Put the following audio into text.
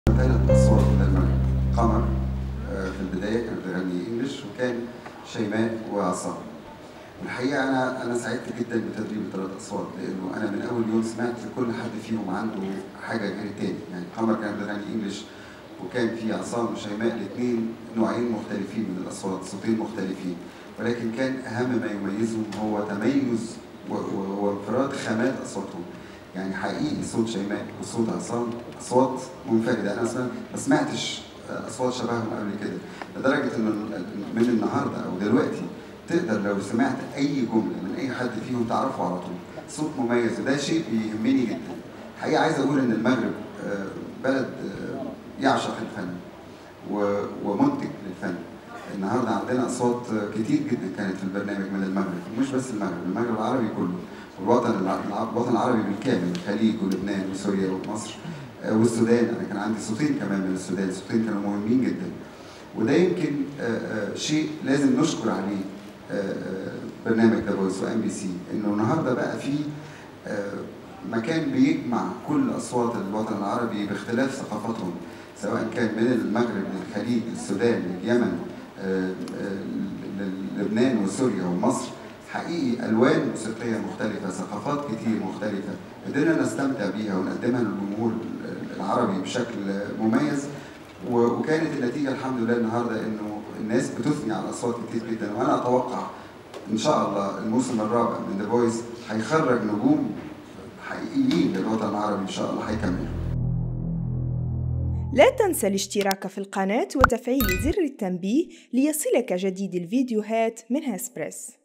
ثلاث أصوات للمغرب قمر آه، في البداية كانت بتغني إنجلش وكان شيماء وعصام الحقيقة أنا أنا سعدت جدا بتدريب الثلاث أصوات لأنه أنا من أول يوم سمعت كل حد فيهم عنده حاجة غير التاني يعني قمر كانت بتغني إنجلش وكان في عصام وشيماء الاثنين نوعين مختلفين من الأصوات صوتين مختلفين ولكن كان أهم ما يميزهم هو تميز و- و- وانفراد خامات أصواتهم يعني حقيقي صوت شيماء وصوت عصام اصوات منفرده انا اصلا ما سمعتش اصوات شبههم قبل كده لدرجه ان من النهارده او دلوقتي تقدر لو سمعت اي جمله من اي حد فيهم تعرفه على طول صوت مميز وده شيء بيهمني جدا حقيقه عايز اقول ان المغرب آه، بلد آه، يعشق الفن و- ومنتج للفن النهارده عندنا اصوات كتير جدا كانت في البرنامج من المغرب ومش بس المغرب المغرب العربي كله والوطن الع- الوطن العربي بالكامل الخليج ولبنان وسوريا ومصر آه، والسودان انا كان عندي صوتين كمان من السودان صوتين كانوا مهمين جدا وده يمكن آه، آه، شيء لازم نشكر عليه آه، آه، برنامج ذا فويس وام بي سي انه النهارده بقى في آه، مكان بيجمع كل اصوات الوطن العربي باختلاف ثقافاتهم سواء كان من المغرب للخليج السودان اليمن آه، آه، ل- لبنان وسوريا ومصر حقيقي الوان موسيقيه مختلفه ثقافات كتير مختلفه قدرنا نستمتع بيها ونقدمها للجمهور العربي بشكل مميز و- وكانت النتيجه الحمد لله النهارده انه الناس بتثني على اصوات كتير جدا وانا اتوقع ان شاء الله الموسم الرابع من ذا فويس هيخرج نجوم حقيقيين للوطن العربي ان شاء الله هيكملوا لا تنسى الاشتراك في القناة وتفعيل زر التنبيه ليصلك جديد الفيديوهات من هاسبريس